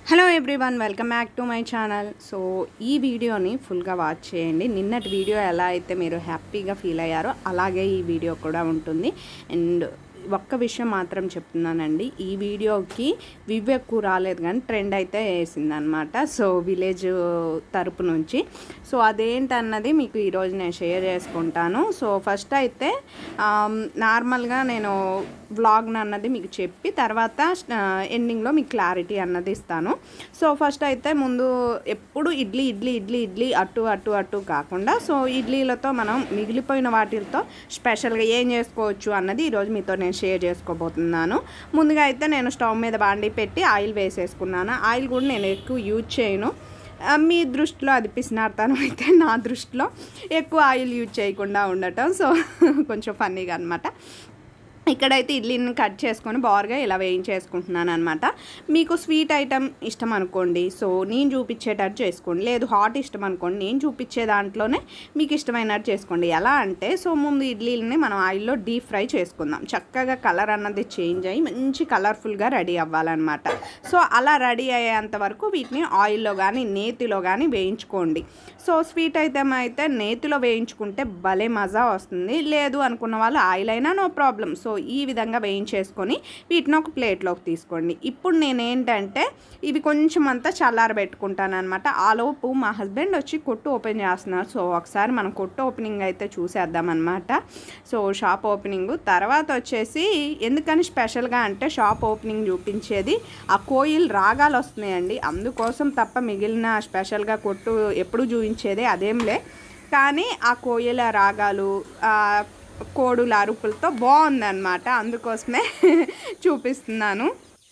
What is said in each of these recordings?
hello everyone welcome back to my channel so ఈ వీడియోని ఫుల్గా వాచ్ చేయండి నిన్నటి వీడియో ఎలా అయితే మీరు హ్యాపీగా ఫీల్ అయ్యారో అలాగే ఈ వీడియో కూడా ఉంటుంది అండ్ ఒక్క విషయం మాత్రం చెప్తున్నానండి ఈ వీడియోకి వ్యూ ఎక్కువ రాలేదు కానీ ట్రెండ్ అయితే వేసిందనమాట సో విలేజ్ తరపు నుంచి సో అదేంటన్నది మీకు ఈరోజు నేను షేర్ చేసుకుంటాను సో ఫస్ట్ అయితే నార్మల్గా నేను వ్లాగ్ అన్నది మీకు చెప్పి తర్వాత ఎండింగ్లో మీకు క్లారిటీ అన్నది ఇస్తాను సో ఫస్ట్ అయితే ముందు ఎప్పుడు ఇడ్లీ ఇడ్లీ ఇడ్లీ ఇడ్లీ అటు అటు అటు కాకుండా సో ఇడ్లీలతో మనం మిగిలిపోయిన వాటితో స్పెషల్గా ఏం చేసుకోవచ్చు అన్నది ఈరోజు మీతో నేను షేర్ చేసుకోబోతున్నాను ముందుగా అయితే నేను స్టవ్ మీద బాండి పెట్టి ఆయిల్ వేసేసుకున్నాను ఆయిల్ కూడా నేను ఎక్కువ యూజ్ చేయను ఆ, మీ దృష్టిలో అది పిసినాడతాను అయితే నా దృష్టిలో ఎక్కువ ఆయిల్ యూజ్ చేయకుండా ఉండటం సో కొంచెం ఫన్నీగా అనమాట ఇక్కడైతే ఇడ్లీని కట్ చేసుకొని బార్గా ఇలా వేయించేసుకుంటున్నాను అనమాట మీకు స్వీట్ ఐటమ్ ఇష్టం అనుకోండి సో నేను చూపించేటట్టు చేసుకోండి లేదు హాట్ ఇష్టం అనుకోండి నేను చూపించే దాంట్లోనే మీకు ఇష్టమైనట్టు చేసుకోండి ఎలా అంటే సో ముందు ఇడ్లీని మనం ఆయిల్లో డీప్ ఫ్రై చేసుకుందాం చక్కగా కలర్ అన్నది చేంజ్ అయ్యి మంచి కలర్ఫుల్గా రెడీ అవ్వాలన్నమాట సో అలా రెడీ అయ్యేంత వరకు వీటిని ఆయిల్లో కానీ నేతిలో కానీ వేయించుకోండి సో స్వీట్ ఐటమ్ అయితే నేతిలో వేయించుకుంటే భలే మజా వస్తుంది లేదు అనుకున్న వాళ్ళు ఆయిల్ అయినా నో ప్రాబ్లం సో ఈ విధంగా వేయించేసుకొని వీటిని ఒక ప్లేట్లోకి తీసుకోండి ఇప్పుడు నేను ఏంటంటే ఇవి కొంచెం అంతా చల్లారబెట్టుకుంటాను అనమాట ఆలోపు మా హస్బెండ్ వచ్చి కొట్టు ఓపెన్ చేస్తున్నారు సో ఒకసారి మనం కొట్టు ఓపెనింగ్ అయితే చూసేద్దాం అనమాట సో షాప్ ఓపెనింగ్ తర్వాత వచ్చేసి ఎందుకని స్పెషల్గా అంటే షాప్ ఓపెనింగ్ చూపించేది ఆ కోయిల్ రాగాలు వస్తున్నాయండి అందుకోసం తప్ప మిగిలిన స్పెషల్గా కొట్టు ఎప్పుడు చూపించేదే అదేంలే కానీ ఆ కోయిల రాగాలు ఆ కోడుల అరుపులతో బాగుందన్నమాట అందుకోసమే చూపిస్తున్నాను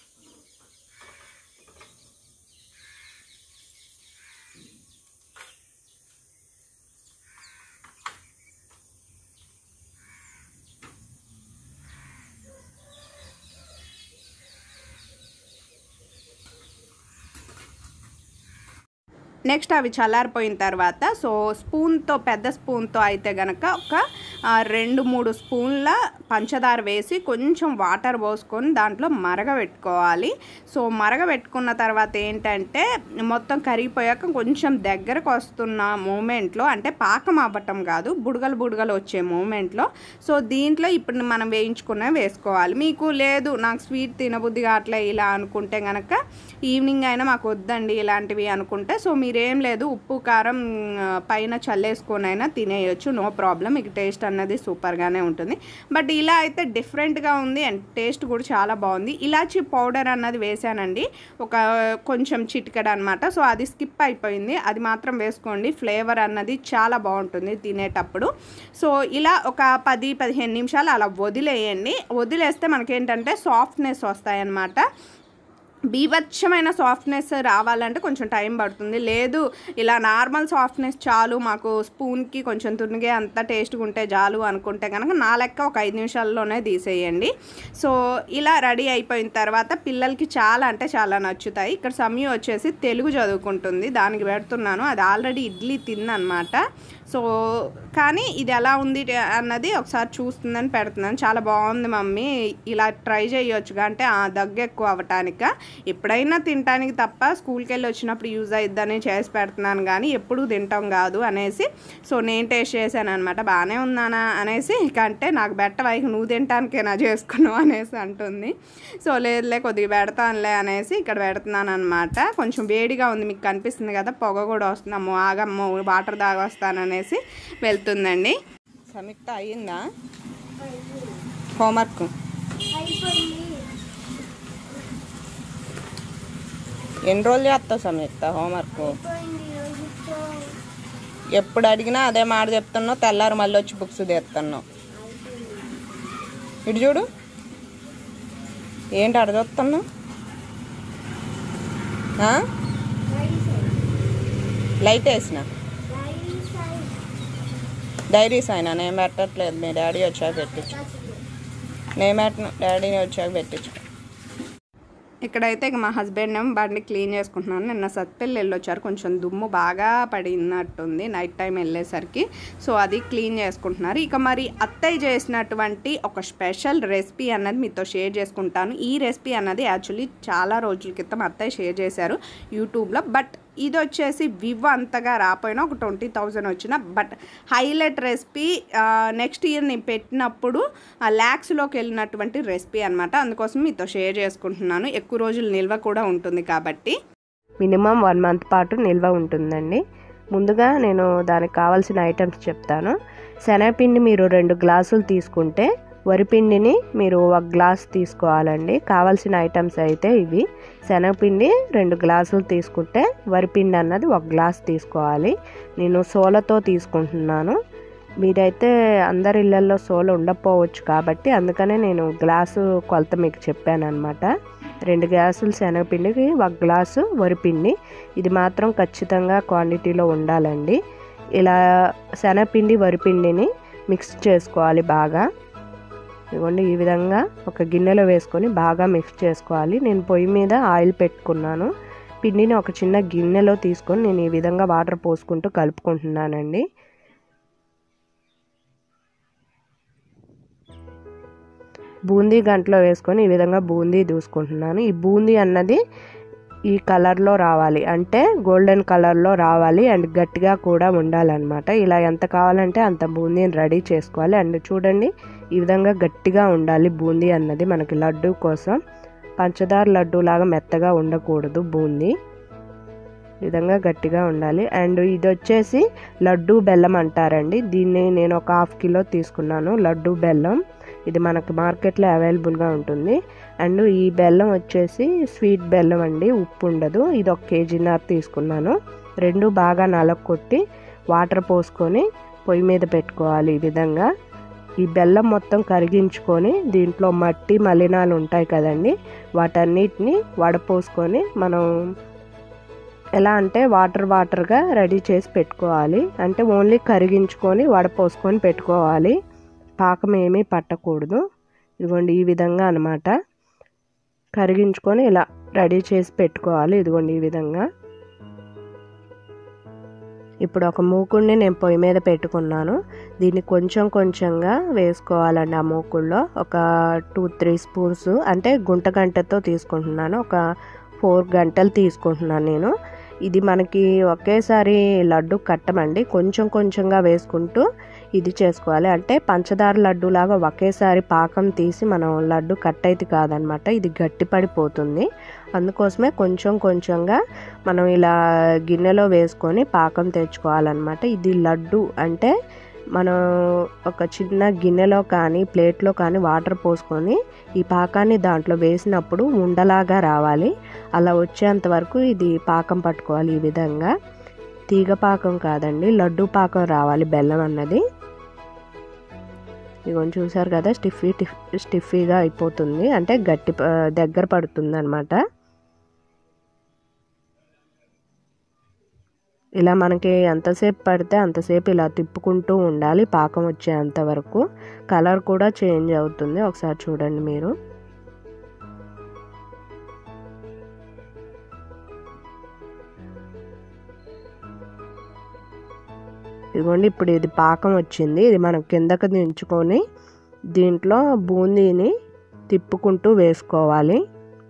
నెక్స్ట్ అవి చల్లారిపోయిన తర్వాత సో స్పూన్తో పెద్ద స్పూన్తో అయితే గనక ఒక ఆ, రెండు మూడు స్పూన్ల పంచదార వేసి కొంచెం వాటర్ పోసుకొని దాంట్లో మరగబెట్టుకోవాలి సో మరగబెట్టుకున్న తర్వాత ఏంటంటే మొత్తం కరిగిపోయాక కొంచెం దగ్గరకు వస్తున్న మూమెంట్లో అంటే పాకం అవ్వటం కాదు బుడగలు బుడగలు వచ్చే మూమెంట్లో సో దీంట్లో ఇప్పుడు మనం వేయించుకున్న వేసుకోవాలి మీకు లేదు నాకు స్వీట్ తినబుద్ధి కావట్లే ఇలా అనుకుంటే గనక ఈవినింగ్ అయినా మాకు వద్దండి ఇలాంటివి అనుకుంటే సో మీరేం లేదు ఉప్పు కారం ఆ, పైన చల్లేసుకొని అయినా తినేయొచ్చు నో ప్రాబ్లం మీకు టేస్ట్ అన్నది సూపర్గానే ఉంటుంది బట్ ఇలా అయితే డిఫరెంట్గా ఉంది అండ్ టేస్ట్ కూడా చాలా బాగుంది ఇలాచి పౌడర్ అన్నది వేసానండి ఒక కొంచెం చిటికెడ అనమాట సో అది స్కిప్ అయిపోయింది అది మాత్రం వేసుకోండి ఫ్లేవర్ అన్నది చాలా బాగుంటుంది తినేటప్పుడు సో ఇలా ఒక పది పదిహేను నిమిషాలు అలా వదిలేయండి వదిలేస్తే మనకేంటంటే సాఫ్ట్నెస్ వస్తాయన్నమాట బీభత్సమైన సాఫ్ట్నెస్ రావాలంటే కొంచెం టైం పడుతుంది లేదు ఇలా నార్మల్ సాఫ్ట్నెస్ చాలు మాకు స్పూన్కి కొంచెం తునిగే అంత టేస్ట్గా ఉంటే చాలు అనుకుంటే కనుక నా లెక్క ఒక ఐదు నిమిషాల్లోనే తీసేయండి సో ఇలా రెడీ అయిపోయిన తర్వాత పిల్లలకి చాలా అంటే చాలా నచ్చుతాయి ఇక్కడ సమయం వచ్చేసి తెలుగు చదువుకుంటుంది దానికి పెడుతున్నాను అది ఆల్రెడీ ఇడ్లీ తిందనమాట సో కానీ ఇది ఎలా ఉంది అన్నది ఒకసారి చూస్తుందని పెడుతున్నాను చాలా బాగుంది మమ్మీ ఇలా ట్రై చేయొచ్చుగా అంటే ఆ దగ్గు ఎక్కువ అవ్వటానిక ఎప్పుడైనా తినటానికి తప్ప స్కూల్కి వెళ్ళి వచ్చినప్పుడు యూజ్ అయిద్దని చేసి పెడుతున్నాను కానీ ఎప్పుడు తింటాం కాదు అనేసి సో నేను టేస్ట్ చేశాను అనమాట బాగానే ఉన్నానా అనేసి ఇక అంటే నాకు బెట్ట వైపు నువ్వు తినటానికేనా చేసుకున్నావు అనేసి అంటుంది సో లేదులే కొద్దిగా పెడతానులే అనేసి ఇక్కడ పెడుతున్నాను అనమాట కొంచెం వేడిగా ఉంది మీకు కనిపిస్తుంది కదా పొగ కూడా వస్తున్నాము ఆగమ్మ వాటర్ తాగొస్తాను అనేసి వెళ్తుందండి సంయుక్త అయ్యిందా హోంవర్క్ ఎన్ని రోజులు చేస్తావు సంయుక్త హోంవర్క్ ఎప్పుడు అడిగినా అదే మాట చెప్తున్నావు తెల్లారు మళ్ళీ వచ్చి బుక్స్ తెస్తున్నావు ఇటు చూడు ఏంటి అడగొస్తున్నావు లైట్ వేసిన డైరీస్ అయినా నేను పెట్టట్లేదు మీ డాడీ వచ్చాక పెట్టించు నేను పెట్టను డాడీని వచ్చాక పెట్టించు ఇక్కడైతే ఇక మా హస్బెండ్ ఏమో బండి క్లీన్ చేసుకుంటున్నాను నిన్న సత్పెల్లి వెళ్ళొచ్చారు కొంచెం దుమ్ము బాగా పడినట్టుంది నైట్ టైం వెళ్ళేసరికి సో అది క్లీన్ చేసుకుంటున్నారు ఇక మరి అత్తయ్య చేసినటువంటి ఒక స్పెషల్ రెసిపీ అన్నది మీతో షేర్ చేసుకుంటాను ఈ రెసిపీ అన్నది యాక్చువల్లీ చాలా రోజుల క్రితం అత్తయ్య షేర్ చేశారు యూట్యూబ్లో బట్ ఇది వచ్చేసి వివ్ అంతగా రాపోయినా ఒక ట్వంటీ థౌజండ్ వచ్చిన but highlight recipe next year నేను పెట్టినప్పుడు ల్యాక్స్లోకి వెళ్ళినటువంటి రెసిపీ అనమాట అందుకోసం మీతో షేర్ చేసుకుంటున్నాను ఎక్కువ రోజులు నిల్వ కూడా ఉంటుంది కాబట్టి మినిమం వన్ మంత్ పాటు నిల్వ ఉంటుందండి ముందుగా నేను దానికి కావాల్సిన ఐటమ్స్ చెప్తాను శనగపిండి మీరు రెండు గ్లాసులు తీసుకుంటే వరిపిండిని మీరు ఒక గ్లాస్ తీసుకోవాలండి కావాల్సిన ఐటమ్స్ అయితే ఇవి శనగపిండి రెండు గ్లాసులు తీసుకుంటే వరిపిండి అన్నది ఒక గ్లాస్ తీసుకోవాలి నేను సోలతో తీసుకుంటున్నాను మీరైతే అందరి ఇళ్ళల్లో సోల ఉండకపోవచ్చు కాబట్టి అందుకనే నేను గ్లాసు కొలత మీకు చెప్పాను అనమాట రెండు గ్లాసులు శనగపిండికి ఒక గ్లాసు వరిపిండి ఇది మాత్రం ఖచ్చితంగా క్వాంటిటీలో ఉండాలండి ఇలా శనగపిండి వరిపిండిని మిక్స్ చేసుకోవాలి బాగా ఇదిగోండి ఈ విధంగా ఒక గిన్నెలో వేసుకొని బాగా మిక్స్ చేసుకోవాలి నేను పొయ్యి మీద ఆయిల్ పెట్టుకున్నాను పిండిని ఒక చిన్న గిన్నెలో తీసుకొని నేను ఈ విధంగా వాటర్ పోసుకుంటూ కలుపుకుంటున్నానండి బూందీ గంటలో వేసుకొని ఈ విధంగా బూందీ దూసుకుంటున్నాను ఈ బూందీ అన్నది ఈ కలర్లో రావాలి అంటే గోల్డెన్ కలర్లో రావాలి అండ్ గట్టిగా కూడా ఉండాలన్నమాట ఇలా ఎంత కావాలంటే అంత బూందీని రెడీ చేసుకోవాలి అండ్ చూడండి ఈ విధంగా గట్టిగా ఉండాలి బూందీ అన్నది మనకి లడ్డు కోసం పంచదార లడ్డు లాగా మెత్తగా ఉండకూడదు బూందీ ఈ విధంగా గట్టిగా ఉండాలి అండ్ ఇది వచ్చేసి లడ్డు బెల్లం అంటారండి దీన్ని నేను ఒక హాఫ్ కిలో తీసుకున్నాను లడ్డు బెల్లం ఇది మనకు మార్కెట్లో అవైలబుల్గా ఉంటుంది అండ్ ఈ బెల్లం వచ్చేసి స్వీట్ బెల్లం అండి ఉప్పు ఉండదు ఇది ఒక కేజీన్నర తీసుకున్నాను రెండు బాగా నలగొట్టి వాటర్ పోసుకొని పొయ్యి మీద పెట్టుకోవాలి ఈ విధంగా ఈ బెల్లం మొత్తం కరిగించుకొని దీంట్లో మట్టి మలినాలు ఉంటాయి కదండి వాటన్నిటిని వడపోసుకొని మనం ఎలా అంటే వాటర్ వాటర్గా రెడీ చేసి పెట్టుకోవాలి అంటే ఓన్లీ కరిగించుకొని వడపోసుకొని పెట్టుకోవాలి పాకం ఏమీ పట్టకూడదు ఇదిగోండి ఈ విధంగా అనమాట కరిగించుకొని ఇలా రెడీ చేసి పెట్టుకోవాలి ఇదిగోండి ఈ విధంగా ఇప్పుడు ఒక మూకుడిని నేను పొయ్యి మీద పెట్టుకున్నాను దీన్ని కొంచెం కొంచెంగా వేసుకోవాలండి ఆ మూకుల్లో ఒక టూ త్రీ స్పూన్స్ అంటే గుంట గంటతో తీసుకుంటున్నాను ఒక ఫోర్ గంటలు తీసుకుంటున్నాను నేను ఇది మనకి ఒకేసారి లడ్డు కట్టమండి కొంచెం కొంచెంగా వేసుకుంటూ ఇది చేసుకోవాలి అంటే పంచదార లడ్డు లాగా ఒకేసారి పాకం తీసి మనం లడ్డు కట్ అయితే కాదనమాట ఇది గట్టిపడిపోతుంది అందుకోసమే కొంచెం కొంచెంగా మనం ఇలా గిన్నెలో వేసుకొని పాకం తెచ్చుకోవాలన్నమాట ఇది లడ్డు అంటే మనం ఒక చిన్న గిన్నెలో కానీ ప్లేట్లో కానీ వాటర్ పోసుకొని ఈ పాకాన్ని దాంట్లో వేసినప్పుడు ఉండలాగా రావాలి అలా వచ్చేంత వరకు ఇది పాకం పట్టుకోవాలి ఈ విధంగా తీగ పాకం కాదండి లడ్డు పాకం రావాలి బెల్లం అన్నది ఇవన్నీ చూసారు కదా స్టిఫీ స్టిఫీగా అయిపోతుంది అంటే గట్టి దగ్గర పడుతుంది అనమాట ఇలా మనకి ఎంతసేపు పడితే అంతసేపు ఇలా తిప్పుకుంటూ ఉండాలి పాకం వచ్చేంత వరకు కలర్ కూడా చేంజ్ అవుతుంది ఒకసారి చూడండి మీరు ఇదిగోండి ఇప్పుడు ఇది పాకం వచ్చింది ఇది మనం కిందకి దించుకొని దీంట్లో బూందీని తిప్పుకుంటూ వేసుకోవాలి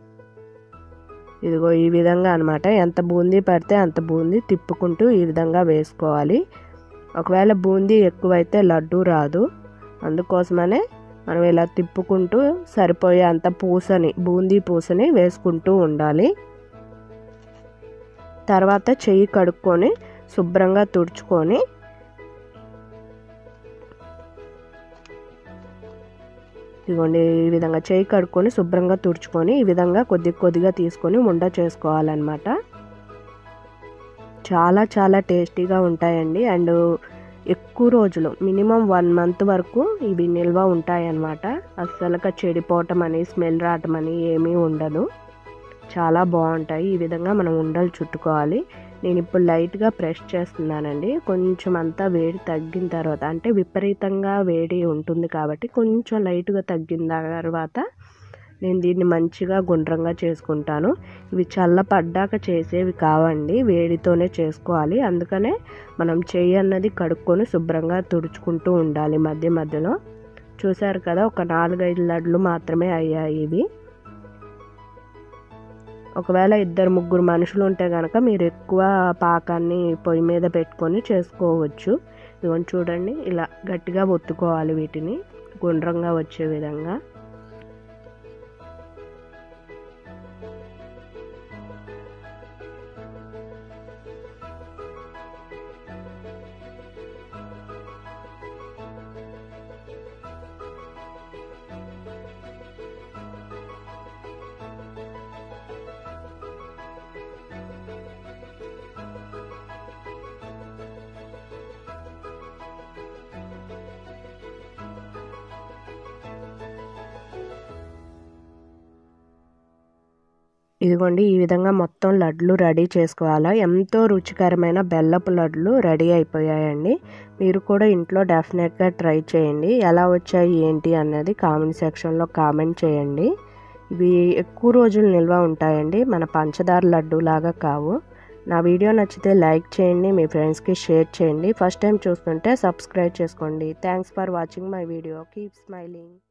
ఇదిగో ఈ విధంగా అనమాట ఎంత బూందీ పడితే అంత బూందీ తిప్పుకుంటూ ఈ విధంగా వేసుకోవాలి ఒకవేళ బూందీ ఎక్కువైతే లడ్డు రాదు అందుకోసమనే మనం ఇలా తిప్పుకుంటూ సరిపోయే అంత పూసని బూందీ పూసని వేసుకుంటూ ఉండాలి తర్వాత చెయ్యి కడుక్కొని శుభ్రంగా తుడుచుకొని ఇదిగోండి ఈ విధంగా చేయి కడుక్కొని శుభ్రంగా తుడుచుకొని ఈ విధంగా కొద్ది కొద్దిగా తీసుకొని ఉండ చేసుకోవాలన్నమాట చాలా చాలా టేస్టీగా ఉంటాయండి అండ్ ఎక్కువ రోజులు మినిమం వన్ మంత్ వరకు ఇవి నిల్వ ఉంటాయన్నమాట అస్సలుగా చెడిపోవటం అని స్మెల్ రావటం అని ఏమీ ఉండదు చాలా బాగుంటాయి ఈ విధంగా మనం ఉండలు చుట్టుకోవాలి నేను ఇప్పుడు లైట్గా ప్రెస్ చేస్తున్నానండి కొంచెం అంతా వేడి తగ్గిన తర్వాత అంటే విపరీతంగా వేడి ఉంటుంది కాబట్టి కొంచెం లైట్గా తగ్గిన తర్వాత నేను దీన్ని మంచిగా గుండ్రంగా చేసుకుంటాను ఇవి చల్లపడ్డాక చేసేవి కావండి వేడితోనే చేసుకోవాలి అందుకనే మనం చెయ్యి అన్నది కడుక్కొని శుభ్రంగా తుడుచుకుంటూ ఉండాలి మధ్య మధ్యలో చూశారు కదా ఒక నాలుగైదు లడ్లు మాత్రమే అయ్యాయి ఇవి ఒకవేళ ఇద్దరు ముగ్గురు మనుషులు ఉంటే కనుక మీరు ఎక్కువ పాకాన్ని పొయ్యి మీద పెట్టుకొని చేసుకోవచ్చు ఇదిగోండి చూడండి ఇలా గట్టిగా ఒత్తుకోవాలి వీటిని గుండ్రంగా వచ్చే విధంగా ఇదిగోండి ఈ విధంగా మొత్తం లడ్లు రెడీ చేసుకోవాలా ఎంతో రుచికరమైన బెల్లపు లడ్లు రెడీ అయిపోయాయండి మీరు కూడా ఇంట్లో డెఫినెట్గా ట్రై చేయండి ఎలా వచ్చాయి ఏంటి అన్నది కామెంట్ సెక్షన్లో కామెంట్ చేయండి ఇవి ఎక్కువ రోజులు నిల్వ ఉంటాయండి మన పంచదార లడ్డు లాగా కావు నా వీడియో నచ్చితే లైక్ చేయండి మీ ఫ్రెండ్స్కి షేర్ చేయండి ఫస్ట్ టైం చూస్తుంటే సబ్స్క్రైబ్ చేసుకోండి thanks for watching my video keep smiling